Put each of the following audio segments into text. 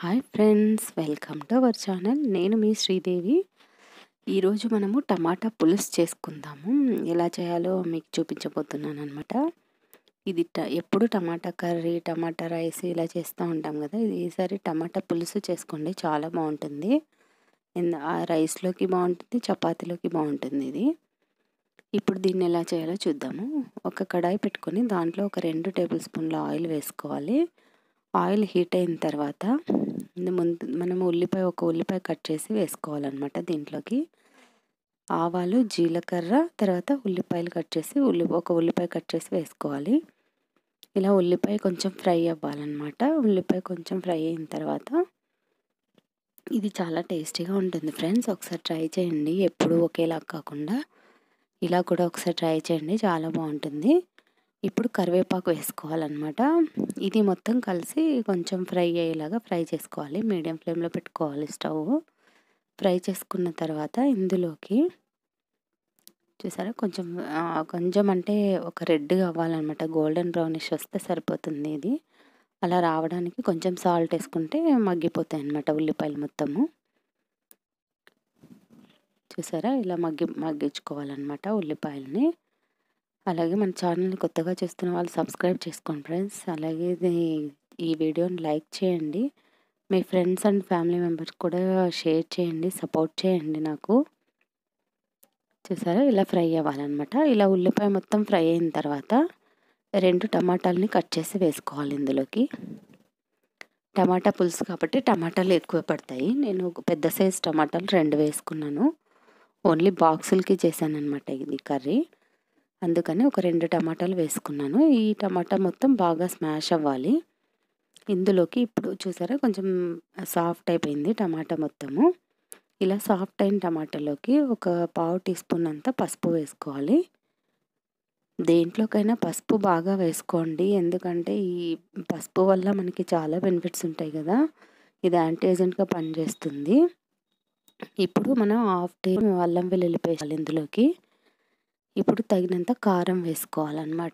hi friends welcome to our channel నేను మీ శ్రీదేవి ఈరోజు మనము టమాటా పులుసు చేసుకుందాము ఎలా చేయాలో మీకు చూపించబోతున్నాను అనమాట ఇది ట ఎప్పుడు టమాటా కర్రీ టమాటా రైస్ ఇలా చేస్తూ ఉంటాం కదా ఇది ఈసారి టమాటా పులుసు చేసుకోండి చాలా బాగుంటుంది ఆ రైస్లోకి బాగుంటుంది చపాతీలోకి బాగుంటుంది ఇది ఇప్పుడు దీన్ని ఎలా చేయాలో చూద్దాము ఒక కడాయి పెట్టుకొని దాంట్లో ఒక రెండు టేబుల్ స్పూన్ల ఆయిల్ వేసుకోవాలి ఆయిల్ హీట్ అయిన తర్వాత ముందు మనము ఉల్లిపాయ ఒక ఉల్లిపాయ కట్ చేసి వేసుకోవాలన్నమాట దీంట్లోకి ఆవాలు జీలకర్ర తర్వాత ఉల్లిపాయలు కట్ చేసి ఉల్లి ఒక ఉల్లిపాయ కట్ చేసి వేసుకోవాలి ఇలా ఉల్లిపాయ కొంచెం ఫ్రై అవ్వాలన్నమాట ఉల్లిపాయ కొంచెం ఫ్రై అయిన తర్వాత ఇది చాలా టేస్టీగా ఉంటుంది ఫ్రెండ్స్ ఒకసారి ట్రై చేయండి ఎప్పుడు ఒకేలా కాకుండా ఇలా కూడా ఒకసారి ట్రై చేయండి చాలా బాగుంటుంది ఇప్పుడు కరివేపాకు వేసుకోవాలన్నమాట ఇది మొత్తం కలిసి కొంచెం ఫ్రై అయ్యేలాగా ఫ్రై చేసుకోవాలి మీడియం ఫ్లేమ్లో పెట్టుకోవాలి స్టవ్ ఫ్రై చేసుకున్న తర్వాత ఇందులోకి చూసారా కొంచెం కొంచెం అంటే ఒక రెడ్గా అవ్వాలన్నమాట గోల్డెన్ బ్రౌనిష్ వస్తే సరిపోతుంది ఇది అలా రావడానికి కొంచెం సాల్ట్ వేసుకుంటే మగ్గిపోతాయి అన్నమాట ఉల్లిపాయలు మొత్తము చూసారా ఇలా మగ్గి మగ్గించుకోవాలన్నమాట ఉల్లిపాయలని అలాగే మన ఛానల్ని కొత్తగా చూస్తున్న వాళ్ళు సబ్స్క్రైబ్ చేసుకోండి ఫ్రెండ్స్ అలాగే ఈ వీడియోని లైక్ చేయండి మీ ఫ్రెండ్స్ అండ్ ఫ్యామిలీ మెంబర్స్ కూడా షేర్ చేయండి సపోర్ట్ చేయండి నాకు చూసారా ఇలా ఫ్రై అవ్వాలన్నమాట ఇలా ఉల్లిపాయ మొత్తం ఫ్రై అయిన తర్వాత రెండు టమాటాలని కట్ చేసి వేసుకోవాలి ఇందులోకి టమాటా పులుసు కాబట్టి టమాటాలు ఎక్కువ పడతాయి నేను ఒక పెద్ద సైజ్ టమాటాలు రెండు వేసుకున్నాను ఓన్లీ బాక్సులకి చేశాను అనమాట ఇది కర్రీ అందుకని ఒక రెండు టమాటాలు వేసుకున్నాను ఈ టమాటా మొత్తం బాగా స్మాష్ అవ్వాలి ఇందులోకి ఇప్పుడు చూసారా కొంచెం సాఫ్ట్ అయిపోయింది టమాటా మొత్తము ఇలా సాఫ్ట్ అయిన టమాటాలోకి ఒక పావు టీ స్పూన్ అంతా పసుపు వేసుకోవాలి దేంట్లోకైనా పసుపు బాగా వేసుకోండి ఎందుకంటే ఈ పసుపు వల్ల మనకి చాలా బెనిఫిట్స్ ఉంటాయి కదా ఇది యాంటీ ఏజెంట్గా పనిచేస్తుంది ఇప్పుడు మనం హాఫ్ టీ అల్లం వెల్లుల్లి పేస్ట్ ఇందులోకి ఇప్పుడు తగినంత కారం వేసుకోవాలన్నమాట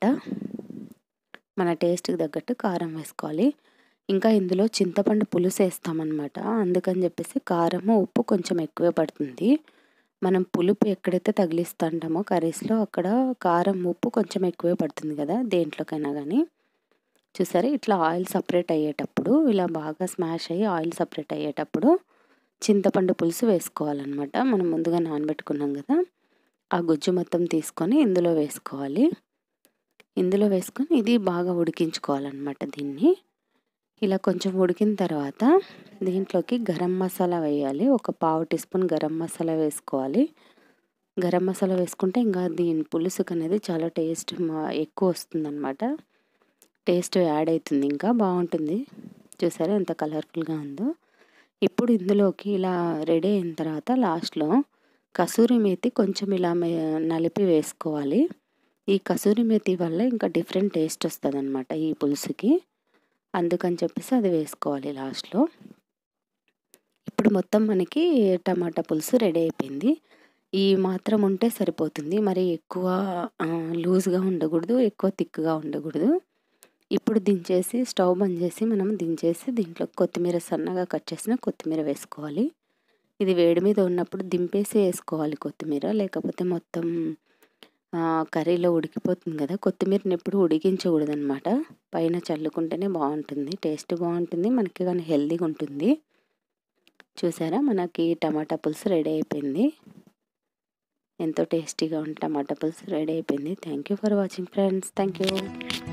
మన టేస్ట్కి తగ్గట్టు కారం వేసుకోవాలి ఇంకా ఇందులో చింతపండు పులుసు వేస్తామన్నమాట అందుకని చెప్పేసి కారము ఉప్పు కొంచెం ఎక్కువే పడుతుంది మనం పులుపు ఎక్కడైతే తగిలిస్తుంటామో కర్రీస్లో అక్కడ కారం ఉప్పు కొంచెం ఎక్కువే పడుతుంది కదా దేంట్లోకైనా కానీ చూసారా ఇట్లా ఆయిల్ సపరేట్ అయ్యేటప్పుడు ఇలా బాగా స్మాష్ అయ్యి ఆయిల్ సపరేట్ అయ్యేటప్పుడు చింతపండు పులుసు వేసుకోవాలన్నమాట మనం ముందుగా నానబెట్టుకున్నాం కదా ఆ గుజ్జు మొత్తం తీసుకొని ఇందులో వేసుకోవాలి ఇందులో వేసుకొని ఇది బాగా ఉడికించుకోవాలన్నమాట దీన్ని ఇలా కొంచెం ఉడికిన తర్వాత దీంట్లోకి గరం మసాలా వేయాలి ఒక పావు టీ స్పూన్ గరం మసాలా వేసుకోవాలి గరం మసాలా వేసుకుంటే ఇంకా దీని పులుసుకు అనేది చాలా టేస్ట్ ఎక్కువ వస్తుందన్నమాట టేస్ట్ యాడ్ అవుతుంది ఇంకా బాగుంటుంది చూసారా ఎంత కలర్ఫుల్గా ఉందో ఇప్పుడు ఇందులోకి ఇలా రెడీ అయిన తర్వాత లాస్ట్లో కసూరి మేతి కొంచెం ఇలా నలిపి వేసుకోవాలి ఈ కసూరి మేతి వల్ల ఇంకా డిఫరెంట్ టేస్ట్ వస్తుంది అనమాట ఈ పులుసుకి అందుకని చెప్పేసి అది వేసుకోవాలి లాస్ట్లో ఇప్పుడు మొత్తం మనకి టమాటా పులుసు రెడీ అయిపోయింది ఈ మాత్రం ఉంటే సరిపోతుంది మరి ఎక్కువ లూజ్గా ఉండకూడదు ఎక్కువ థిక్గా ఉండకూడదు ఇప్పుడు దించేసి స్టవ్ బంద్ చేసి మనం దించేసి దీంట్లో కొత్తిమీర సన్నగా కట్ చేసిన కొత్తిమీర వేసుకోవాలి ఇది వేడి మీద ఉన్నప్పుడు దింపేసి వేసుకోవాలి కొత్తిమీర లేకపోతే మొత్తం కర్రీలో ఉడికిపోతుంది కదా కొత్తిమీరని ఎప్పుడు ఉడికించకూడదు అనమాట పైన చల్లుకుంటేనే బాగుంటుంది టేస్ట్ బాగుంటుంది మనకి కానీ హెల్తీగా ఉంటుంది చూసారా మనకి టమాటా పులుసు రెడీ అయిపోయింది ఎంతో టేస్టీగా ఉంది టమాటా పులుసు రెడీ అయిపోయింది thank you for watching friends thank you